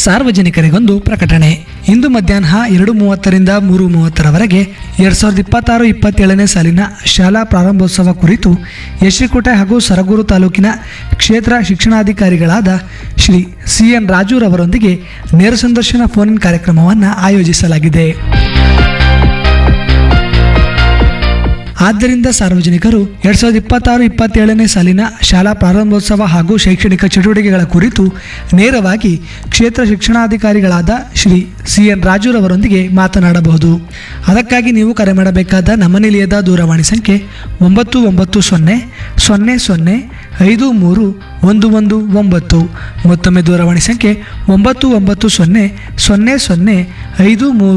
ಸಾರ್ವಜನಿಕರಿಗೊಂದು ಪ್ರಕಟಣೆ ಇಂದು ಮಧ್ಯಾಹ್ನ ಎರಡು ಮೂವತ್ತರಿಂದ ಮೂರು ಮೂವತ್ತರವರೆಗೆ ಎರಡ್ ಸಾವಿರದ ಇಪ್ಪತ್ತಾರು ಇಪ್ಪತ್ತೇಳನೇ ಸಾಲಿನ ಶಾಲಾ ಪ್ರಾರಂಭೋತ್ಸವ ಕುರಿತು ಯಶ್ರಿಕೋಟೆ ಹಾಗೂ ಸರಗೂರು ತಾಲೂಕಿನ ಕ್ಷೇತ್ರ ಶಿಕ್ಷಣಾಧಿಕಾರಿಗಳಾದ ಶ್ರೀ ಸಿ ಎನ್ ರಾಜುರವರೊಂದಿಗೆ ನೇರ ಸಂದರ್ಶನ ಫೋನ್ ಇನ್ ಕಾರ್ಯಕ್ರಮವನ್ನು ಆಯೋಜಿಸಲಾಗಿದೆ ಆದ್ದರಿಂದ ಸಾರ್ವಜನಿಕರು ಎರಡ್ ಸಾವಿರದ ಇಪ್ಪತ್ತಾರು ಇಪ್ಪತ್ತೇಳನೇ ಸಾಲಿನ ಶಾಲಾ ಪ್ರಾರಂಭೋತ್ಸವ ಹಾಗೂ ಶೈಕ್ಷಣಿಕ ಚಟುವಟಿಕೆಗಳ ಕುರಿತು ನೇರವಾಗಿ ಕ್ಷೇತ್ರ ಶಿಕ್ಷಣಾಧಿಕಾರಿಗಳಾದ ಶ್ರೀ ಸಿ ಎನ್ ರಾಜುರವರೊಂದಿಗೆ ಮಾತನಾಡಬಹುದು ಅದಕ್ಕಾಗಿ ನೀವು ಕರೆ ಮಾಡಬೇಕಾದ ನಮ್ಮ ನಿಲಯದ ದೂರವಾಣಿ ಸಂಖ್ಯೆ ಒಂಬತ್ತು ಒಂಬತ್ತು ಸೊನ್ನೆ ಸೊನ್ನೆ ಸೊನ್ನೆ ಐದು ಮೂರು ಒಂದು ಒಂದು ಒಂಬತ್ತು ಮತ್ತೊಮ್ಮೆ ದೂರವಾಣಿ ಸಂಖ್ಯೆ ಒಂಬತ್ತು ಒಂಬತ್ತು ಸೊನ್ನೆ ಸೊನ್ನೆ ಸೊನ್ನೆ ಐದು ಮೂರು